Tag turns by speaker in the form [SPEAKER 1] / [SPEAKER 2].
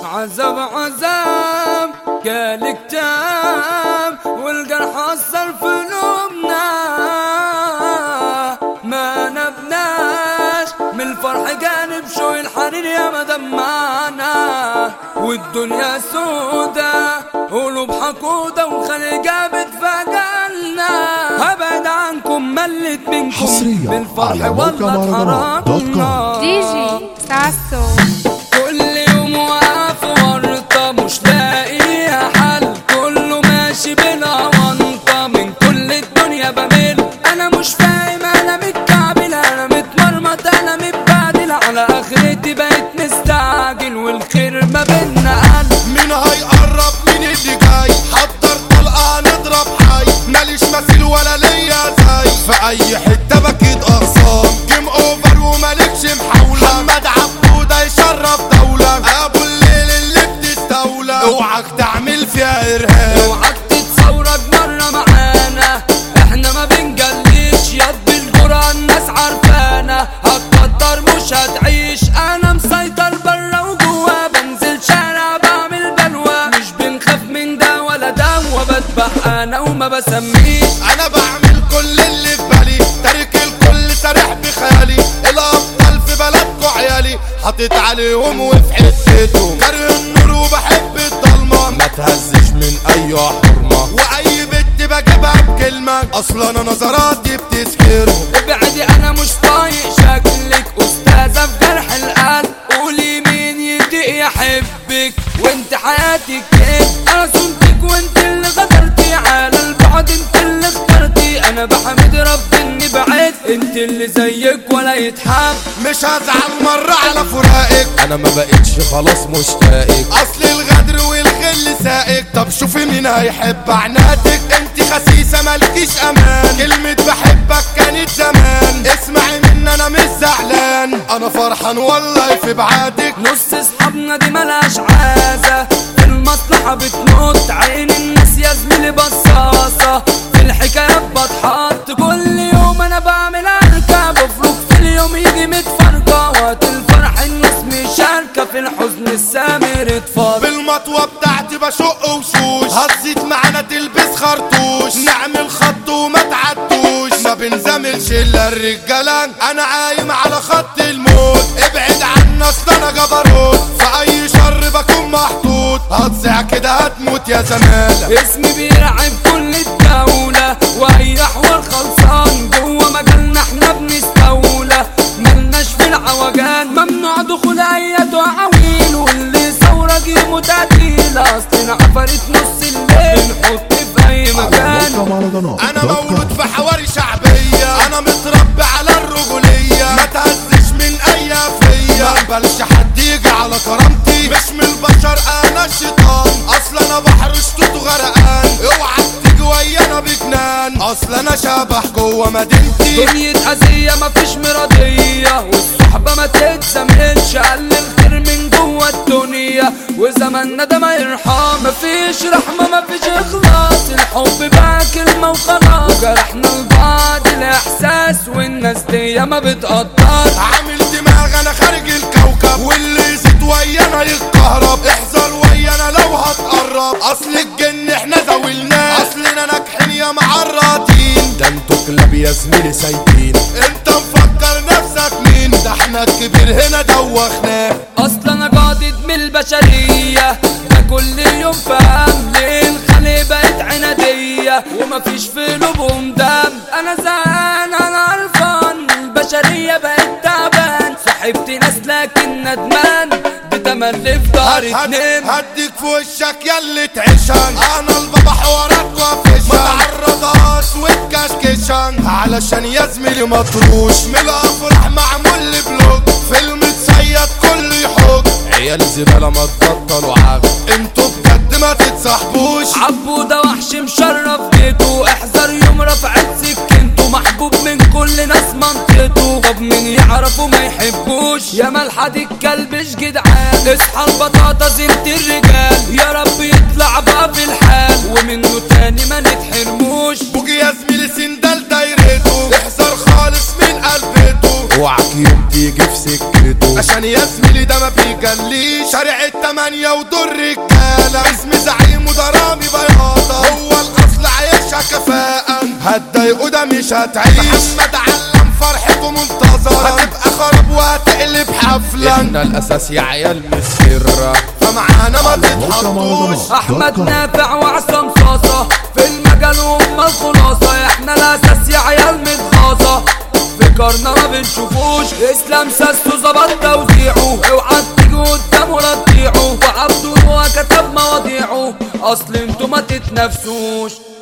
[SPEAKER 1] عذاب عذاب قال كتاب والجرح أثر في قلوبنا ما نبناش من الفرح جانب شو الحرير يا ما دمعنا والدنيا سودا قلوب حقودة وخليجة بتفاجئنا هبعد عنكم ملت منكم
[SPEAKER 2] حصرياً
[SPEAKER 1] بالفرح
[SPEAKER 2] على موقع
[SPEAKER 1] والله
[SPEAKER 2] مهرجانات دوت كوم.
[SPEAKER 1] اتحرمنا
[SPEAKER 3] دي جي ساسو
[SPEAKER 1] كل يوم واقف ورطة مش لاقيها حل كله ماشي بلا ونطة من كل الدنيا بمل انا مش فاهم انا متكعبل انا متمرمط انا متبهدل على اخرتي بقيت مستعجل والخير ما بينا قل
[SPEAKER 4] مين هيقرب مين اللي جاي حضر طلقة هنضرب حي ماليش مثيل ولا ليا زي في اي حتة بكيد اغصان جيم اوفر ومالكش محاولة محمد عبودة يشرف دولة ابو الليل اللي بتستولى اوعك تعمل فيها ارهاب
[SPEAKER 1] اوعك تتصورك مرة معانا احنا ما بنجليش يد بالجرى الناس عارفانا هتقدر مش هتعيش انا مسيطر برا وجوا بنزل شارع بعمل بلوى مش بنخاف من ده ولا ده وبذبح انا وما بسميش
[SPEAKER 4] انا بعمل كل اللي في بالي تارك الكل سارح بخيالي الابطال في بلدكو عيالي حاطط عليهم وفي حتتهم كاره النور وبحب الضلمه ما تهزش من اي حرمه واي بنت بجيبها بكلمه اصلا انا نظراتي بتسكرهم
[SPEAKER 1] ابعدي انا مش طايق شكلك استاذة في جرح القلب قولي مين يدق يحبك وانت حياتك كده انا صنتك وانت اللي غدرتي على البعد انت اللي اخترتي انا بحمد رب اني بعد انت اللي زيك ولا يتحب
[SPEAKER 4] مش هزعل مرة على فراقك انا ما بقتش خلاص مشتاقك اصل الغدر والغل سائق طب شوفي مين هيحب عنادك انت خسيسة مالكيش امان كلمة بحبك كانت زمان اسمعي مني انا مش زعلان انا فرحان والله في بعادك
[SPEAKER 1] نص اصحابنا دي ملهاش عازة في المصلحة بتنط عين الناس يا زميلي بصاصة في الحكايات بتحط كل يوم انا بعمل اركب بفرق في اليوم يجي متفرقة وقت الفرح الناس مشاركة في الحزن السامر اتفرج
[SPEAKER 4] بالمطوة بتاعتي بشق وشوش هتزيد معانا تلبس خرطوش نعمل خط وما تعدوش ما بنزملش الا الرجالة انا عايم على خط الموت ابعد عنا اصل انا جبروت في اي شر بكون محطوط هتصيع كده هتموت يا زمالة
[SPEAKER 1] اسمي بيرعب كل الدولة واي حوار خلصان جوه مجالنا احنا بنستولى ملناش في العوجان ممنوع دخول اي عويل واللي ثورة جيمه تقتيل اصلنا عفرت نص الليل نحط في اي
[SPEAKER 2] على
[SPEAKER 1] مكان
[SPEAKER 2] موقع مهرجانات
[SPEAKER 4] انا
[SPEAKER 2] دوت كوم.
[SPEAKER 4] مولود في حواري شعبية انا متربي على الرجولية ما تهزش من اي فيا ما اقبلش حد يجي على كرامتي مش من البشر انا الشيطان اصل انا بحر شطوط غرقان اوعى تيجي ويانا بجنان اصل انا شبح جوه مدينتي
[SPEAKER 1] دنيا أذية مفيش مرضية والصحبة ما تتسمهلش قل الخير من جوه الدنيا وزماننا ده ما يرحم مفيش رحمة مفيش إخلاص الحب بقى كلمة وخلاص وجرحنا لبعض الإحساس والناس دي ما بتقدر
[SPEAKER 4] عامل دماغ انا خارج الكوكب واللي يزيد ويانا يتكهرب احذر ويانا لو هتقرب اصل الجن احنا زاولناه اصلنا ناجحين يا معرضين ده انتوا كلاب يا زميلي سايبين انت مفكر نفسك مين ده احنا الكبير هنا دوخناه
[SPEAKER 1] اصلا انا قاعد من البشرية ده كل يوم فهم ليه الخلي بقت عنادية ومفيش في قلوبهم دم انا زهقان انا قرفان البشرية بقت تعبان صاحبت ناس لكن ندمان بتملي في ظهري
[SPEAKER 4] هد-
[SPEAKER 1] اتنين
[SPEAKER 4] هديك في وشك ياللي تعيشان انا البابا حوارات وافشان ما تعرضهاش وتكشكشان علشان يا زميلي مطروش من الافراح معمول لي بلوك فيلم تصيد كل يحوك عيال زبالة ما تبطلوا عقل انتوا بجد ما تتصاحبوش
[SPEAKER 1] عبو ده وحش مشرف بيته احذر يوم رفعت سكنته محبوب من كل ناس منطقته طب مين يعرفه ما يحبوش يا ملحد الكلبش جدعان اصحى البطاطا زينة الرجال يا رب يطلع بقى في الحال ومنه تاني ما نتحرموش
[SPEAKER 4] بوجي يا زميلي سندال دايرته احذر خالص من قلبته اوعك يوم تيجي في سكته عشان يا زميلي ده ما بيجليش شارع التمانية ودور رجالة اسم زعيم ودرامي بياضة هو الأصل عايشها كفاءة هتضايقوا ده مش هتعيش محمد علم فرحته منتظرة هتبقى خراب وهتقلب حفلة
[SPEAKER 2] احنا الاساس يا عيال مش سرة
[SPEAKER 4] فمعانا ما تتحطوش
[SPEAKER 1] احمد نافع وعصام صاصة في المجال هم الخلاصة احنا الاساس يا عيال متغاظة فكرنا ما بنشوفوش اسلام ساسو ظبط توزيعه اوعى تيجوا قدامه لا تطيعوا وعبده هو كتب مواضيعه اصل انتوا ما تتنافسوش